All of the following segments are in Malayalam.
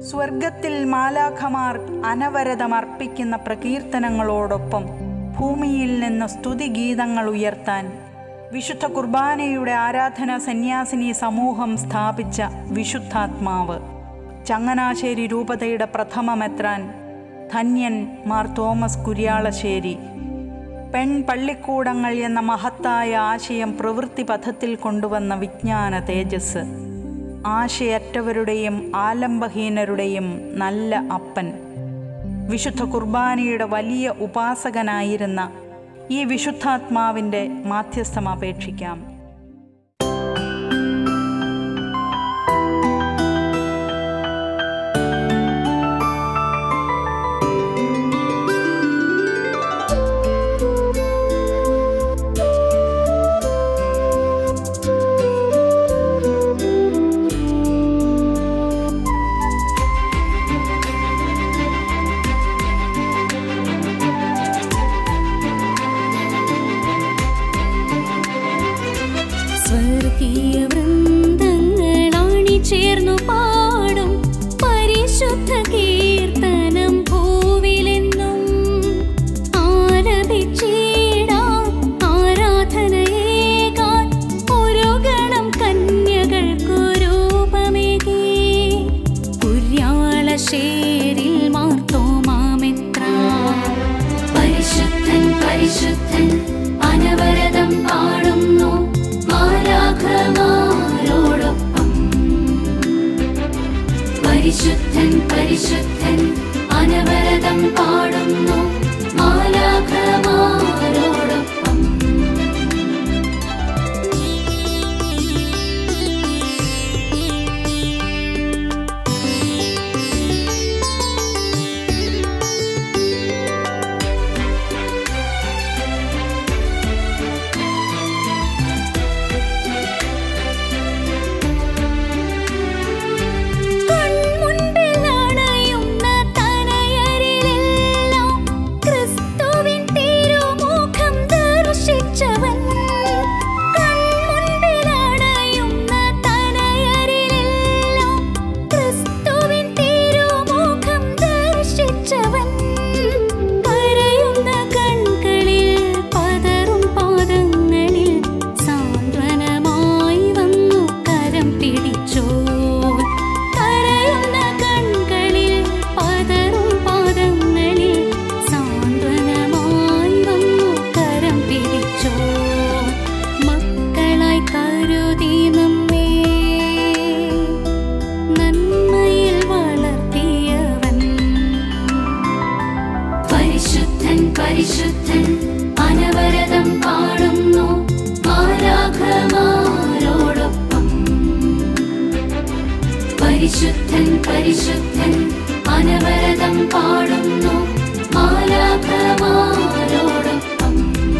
സ്വർഗത്തിൽ മാലാഖമാർ അനവരതം അർപ്പിക്കുന്ന പ്രകീർത്തനങ്ങളോടൊപ്പം ഭൂമിയിൽ നിന്ന് സ്തുതിഗീതങ്ങൾ ഉയർത്താൻ വിശുദ്ധ കുർബാനയുടെ ആരാധന സന്യാസിനി സമൂഹം സ്ഥാപിച്ച വിശുദ്ധാത്മാവ് ചങ്ങനാശ്ശേരി രൂപതയുടെ പ്രഥമ മെത്രാൻ ധന്യൻ മാർ തോമസ് കുര്യാളശ്ശേരി പെൺ പള്ളിക്കൂടങ്ങൾ എന്ന മഹത്തായ ആശയം പ്രവൃത്തി പഥത്തിൽ കൊണ്ടുവന്ന വിജ്ഞാന തേജസ് ആശയറ്റവരുടെയും ആലംബഹീനരുടെയും നല്ല അപ്പൻ വിശുദ്ധ കുർബാനയുടെ വലിയ ഉപാസകനായിരുന്ന ഈ വിശുദ്ധാത്മാവിൻ്റെ മാധ്യസ്ഥം അപേക്ഷിക്കാം സ്വർഗീയ വൃന്ദങ്ങളാണി ചേർന്നു പാടും പരിശുദ്ധ കീർത്തനം ഭൂവിലെന്നും ആലപിച്ചിടാം ആരാധനയേകാൻ ഒരു ഗണം കന്യകൾക്കു രൂപമേകി കുര്യാളശ്ശേരിൽ മാർത്തോമാമെത്ര പരിശുദ്ധൻ പരിശുദ്ധൻ അനവരതം പാടുന്നു മാലാഖമാരോടൊപ്പം പരിശുദ്ധൻ പരിശുദ്ധൻ അനവരതം പാടുന്നു മാലാഖമാരോടൊപ്പം കൺമുൻപിൽ അണയുന്ന തനയരിലെല്ലാം ക്രിസ്തുവിൻ തിരുമുഖം ദർശിച്ചവൻ കൺമുൻപിൽ അണയുന്ന തനയരിലെല്ലാം ക്രിസ്തുവിൻ തിരുമുഖം ദർശിച്ചവൻ കരയുന്ന കൺകളിൽ പതറും പാദങ്ങളിൽ സാന്ത്വനമായി വന്നു കരം പിടിച്ചോ കരയുന്ന കൺകളിൽ പതറും പാദങ്ങളിൽ സാന്ത്വനമായി വന്നു കരം പിടിച്ചോ മക്കളായി കരുതി നമ്മെ നന്മയിൽ വളർത്തിയവൻ പരിശുദ്ധൻ പരിശുദ്ധൻ അനവരതം പാടുന്നു മാലാഖമാരോടൊപ്പം പരിശുദ്ധൻ പരിശുദ്ധൻ അനവരതം പാടുന്നു മാലാഖമാരോടൊപ്പം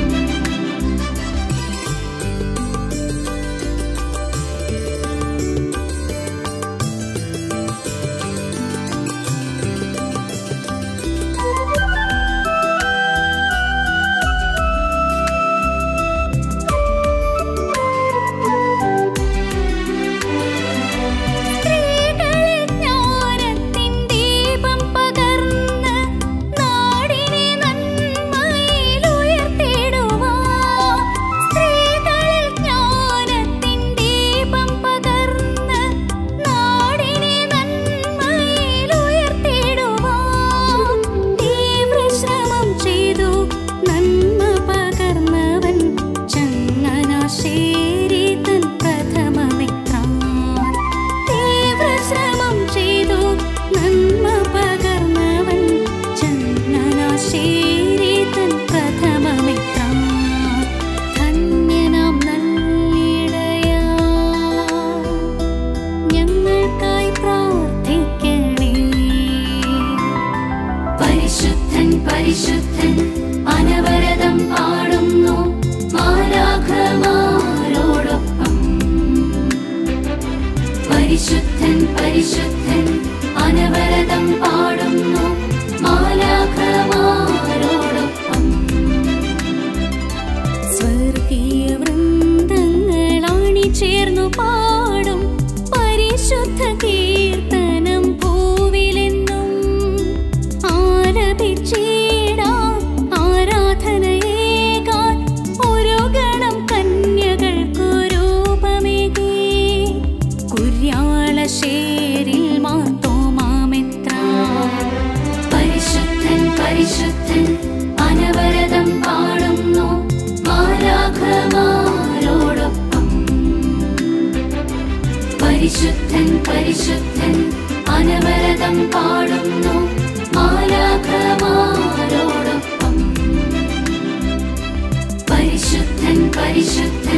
സ്ത്രീകളിൽ ജ്ഞാനത്തിൻ ദീപം പകർന്ന് നാടിനെ നന്മയിൽ ഉയർത്തിടുവാൻ സ്ത്രീകളിൽ ജ്ഞാനത്തിൻ ദീപം പകർന്ന് നാടിനെ നന്മയിൽ ഉയർത്തിടുവാൻ തീവ്രശ്രമം ചെയ്തു നന്മ പകർന്നവൻ ചങ്ങനാശ്ശേരി തൻ പ്രഥമമിത്രാൻ തീവ്രശ്രമം ചെയ്തു നന്മ പകർന്നവൻ ചങ്ങനാശ്ശേരി തൻ പ്രഥമമിത്രാൻ ധന്യനാം നല്ലിടയാ ഞങ്ങൾക്കായി പ്രാർത്ഥിക്കണേ പരിശുദ്ധൻ പരിശുദ്ധൻ അനവരതം പാടുന്നു മാലാഖമാരോടൊപ്പം പരിശുദ്ധൻ പരിശുദ്ധൻ അനവരതം പാടുന്നു മാലാഖമാരോടൊപ്പം സ്വർഗീയ വൃന്ദങ്ങളാണി ചേർന്നു പാടും പരിശുദ്ധ കീർത്തനം ഭൂവി പരിശുദ്ധൻ പരിശുദ്ധൻ അനവരതം പാടുന്നു മാലാഖമാരോടൊപ്പം പരിശുദ്ധൻ പരിശുദ്ധൻ